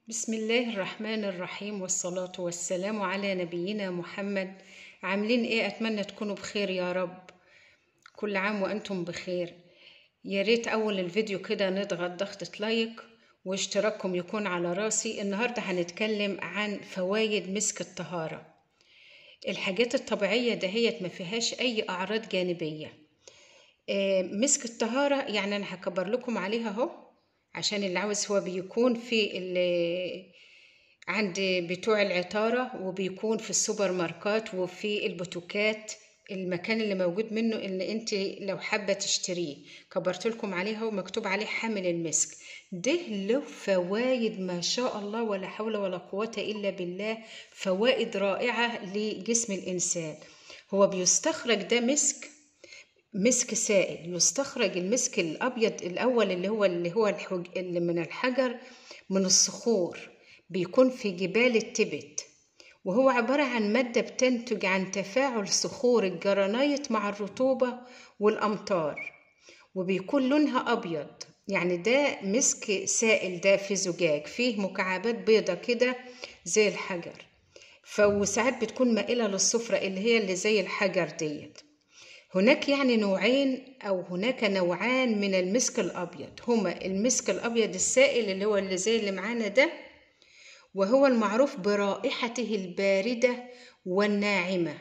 بسم الله الرحمن الرحيم والصلاة والسلام على نبينا محمد عاملين ايه اتمنى تكونوا بخير يا رب كل عام وانتم بخير يا ريت اول الفيديو كده نضغط ضغطة لايك واشتراككم يكون على راسي النهاردة هنتكلم عن فوائد مسك الطهارة الحاجات الطبيعية دهيت ما فيهاش اي اعراض جانبية آه، مسك الطهارة يعني انا هكبر لكم عليها اهو عشان اللي عاوز هو بيكون في ال- عند بتوع العطارة وبيكون في السوبر ماركات وفي البوتوكات المكان اللي موجود منه اللي انت لو حابة تشتريه كبرت لكم عليها ومكتوب عليه حامل المسك ده له فوائد ما شاء الله ولا حول ولا قوة إلا بالله فوائد رائعة لجسم الإنسان هو بيستخرج ده مسك مسك سائل يستخرج المسك الابيض الاول اللي هو اللي هو الحج... اللي من الحجر من الصخور بيكون في جبال التبت وهو عبارة عن مادة بتنتج عن تفاعل صخور الجرانيت مع الرطوبة والأمطار وبيكون لونها أبيض يعني ده مسك سائل ده في زجاج فيه مكعبات بيضة كده زي الحجر فوساعات بتكون مائلة للصفرة اللي هي اللي زي الحجر ديت هناك يعني نوعين أو هناك نوعان من المسك الأبيض هما المسك الأبيض السائل اللي هو اللي زي اللي معانا ده وهو المعروف برائحته الباردة والناعمة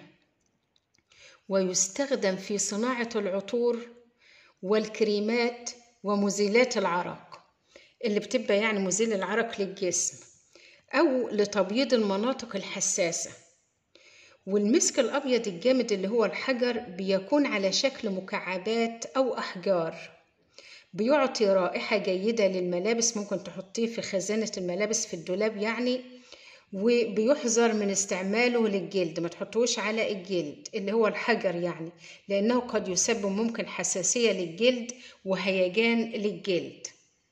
ويستخدم في صناعة العطور والكريمات ومزيلات العرق اللي بتبقى يعني مزيل العرق للجسم أو لتبييض المناطق الحساسة والمسك الأبيض الجامد اللي هو الحجر بيكون على شكل مكعبات أو أحجار بيعطي رائحة جيدة للملابس ممكن تحطيه في خزانة الملابس في الدولاب يعني وبيحذر من استعماله للجلد ما تحطوش على الجلد اللي هو الحجر يعني لأنه قد يسبب ممكن حساسية للجلد وهيجان للجلد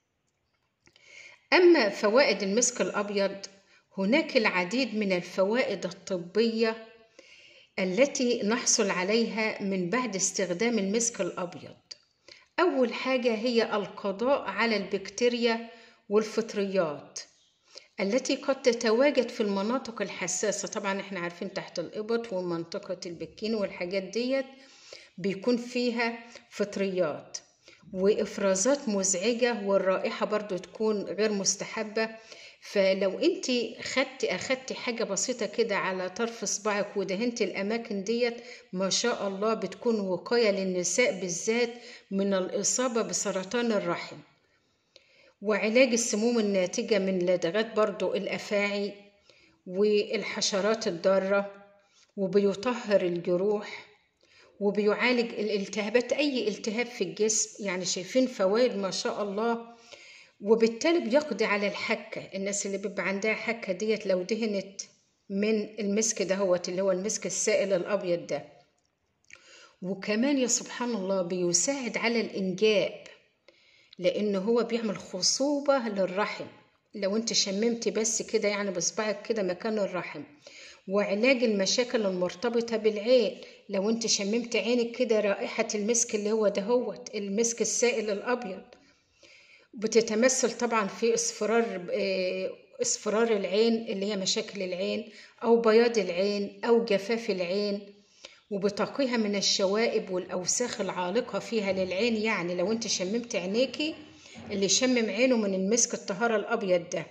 أما فوائد المسك الأبيض هناك العديد من الفوائد الطبية التي نحصل عليها من بعد استخدام المسك الأبيض أول حاجة هي القضاء على البكتيريا والفطريات التي قد تتواجد في المناطق الحساسة طبعا احنا عارفين تحت الإبط ومنطقة البكين والحاجات ديت بيكون فيها فطريات وإفرازات مزعجة والرائحة برضو تكون غير مستحبة فلو انت خدتي اخدتي حاجة بسيطة كده على طرف صباعك ودهنتي الاماكن ديت ما شاء الله بتكون وقاية للنساء بالذات من الاصابة بسرطان الرحم وعلاج السموم الناتجة من لدغات برضو الافاعي والحشرات الضارة وبيطهر الجروح وبيعالج الالتهابات اي التهاب في الجسم يعني شايفين فوائد ما شاء الله وبالتالي بيقضي على الحكة الناس اللي بيبقى عندها حكة ديت لو دهنت من المسك دهوت اللي هو المسك السائل الأبيض ده وكمان يا سبحان الله بيساعد على الإنجاب لأنه هو بيعمل خصوبة للرحم لو انت شممتي بس كده يعني بصبعك كده مكان الرحم وعلاج المشاكل المرتبطة بالعين لو انت شممت عينك كده رائحة المسك اللي هو دهوت المسك السائل الأبيض بتتمثل طبعا في اصفرار اصفرار العين اللي هي مشاكل العين او بياض العين او جفاف العين وبتقيها من الشوائب والاوساخ العالقه فيها للعين يعني لو انت شممت عينيكي اللي شمم عينه من المسك الطهاره الابيض ده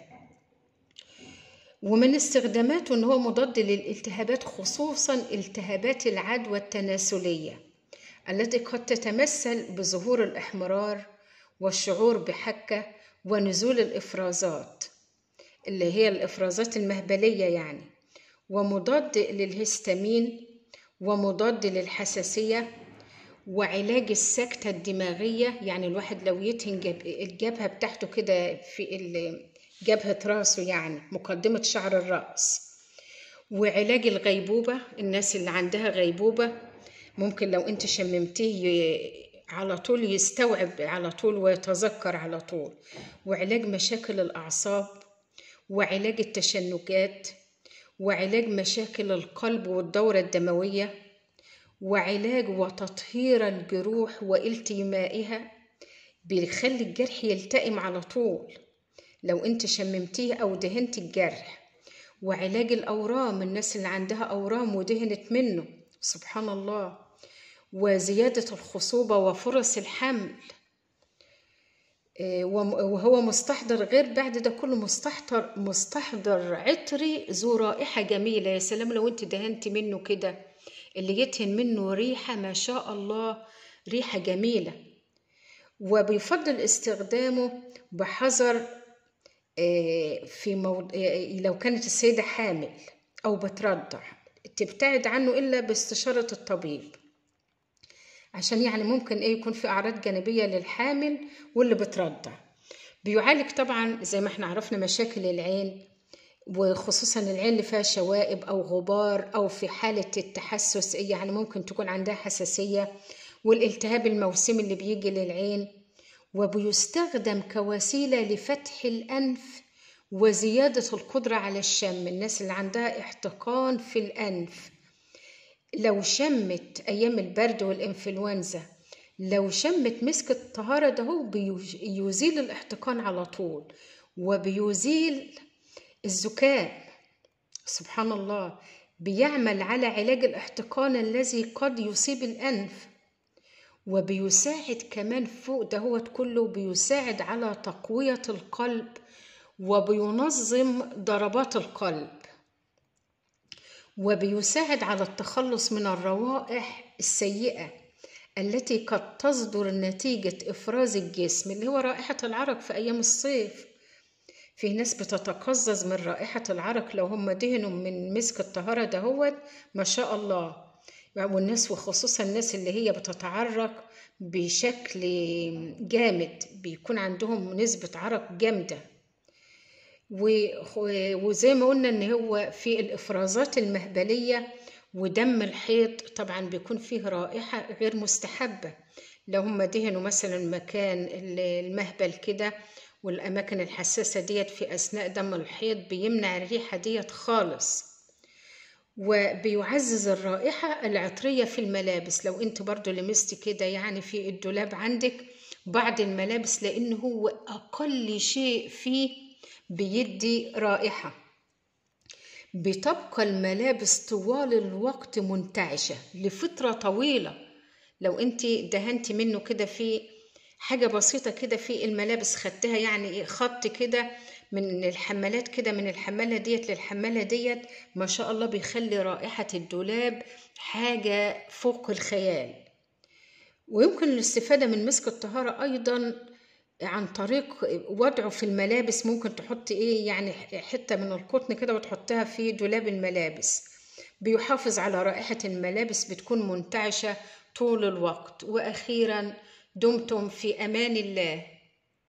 ومن استخداماته ان هو مضاد للالتهابات خصوصا التهابات العدوى التناسليه التي قد تتمثل بظهور الاحمرار والشعور بحكة ونزول الإفرازات اللي هي الإفرازات المهبلية يعني ومضاد للهستامين ومضاد للحساسية وعلاج السكتة الدماغية يعني الواحد لو يتهن الجبهة بتاعته كده في جبهة راسه يعني مقدمة شعر الرأس وعلاج الغيبوبة الناس اللي عندها غيبوبة ممكن لو انت شممتيه على طول يستوعب على طول ويتذكر على طول وعلاج مشاكل الأعصاب وعلاج التشنجات وعلاج مشاكل القلب والدورة الدموية وعلاج وتطهير الجروح والتئامها بيخلي الجرح يلتئم على طول لو انت شممتيه او دهنت الجرح وعلاج الاورام الناس اللي عندها اورام ودهنت منه سبحان الله وزيادة الخصوبة وفرص الحمل إيه، وم- وهو مستحضر غير بعد ده كله مستحضر مستحضر عطري ذو رائحة جميلة يا سلام لو انت دهنتي منه كده اللي يدهن منه ريحة ما شاء الله ريحة جميلة وبيفضل استخدامه بحذر آه، في مو... آه، لو كانت السيدة حامل أو بترضع تبتعد عنه إلا باستشارة الطبيب عشان يعني ممكن ايه يكون في اعراض جانبيه للحامل واللي بترضع بيعالج طبعا زي ما احنا عرفنا مشاكل العين وخصوصا العين اللي فيها شوائب او غبار او في حاله التحسس يعني ممكن تكون عندها حساسيه والالتهاب الموسمي اللي بيجي للعين وبيستخدم كوسيله لفتح الانف وزياده القدره على الشم الناس اللي عندها احتقان في الانف لو شمت أيام البرد والإنفلونزا لو شمت مسك الطهارة ده هو بيزيل الاحتقان على طول وبيزيل الزكام سبحان الله بيعمل على علاج الاحتقان الذي قد يصيب الأنف وبيساعد كمان فوق دهوت كله بيساعد على تقوية القلب وبينظم ضربات القلب وبيساعد على التخلص من الروائح السيئة التي قد تصدر نتيجة إفراز الجسم اللي هو رائحة العرق في أيام الصيف في ناس بتتقزز من رائحة العرق لو هم دهنوا من مسك الطهارة دهوت ما شاء الله والناس وخصوصا الناس اللي هي بتتعرق بشكل جامد بيكون عندهم نسبة عرق جامدة وزي ما قلنا ان هو في الافرازات المهبليه ودم الحيض طبعا بيكون فيه رائحه غير مستحبه لو هم دهنوا مثلا مكان المهبل كده والاماكن الحساسه ديت في اثناء دم الحيض بيمنع الريحه ديت خالص وبيعزز الرائحة العطرية في الملابس لو انت برضو لمست كده يعني في الدولاب عندك بعض الملابس لان هو اقل شيء فيه بيدي رائحة بتبقى الملابس طوال الوقت منتعشة لفترة طويلة لو انت دهنتي منه كده في حاجة بسيطة كده في الملابس خدتها يعني خط كده من الحمالات كده من الحمالة ديت للحمالة ديت ما شاء الله بيخلي رائحة الدولاب حاجة فوق الخيال ويمكن الاستفادة من مسك الطهارة أيضا عن طريق وضعه في الملابس ممكن تحط ايه يعني حتة من القطن كده وتحطها في دولاب الملابس بيحافظ على رائحة الملابس بتكون منتعشة طول الوقت وأخيرا دمتم في أمان الله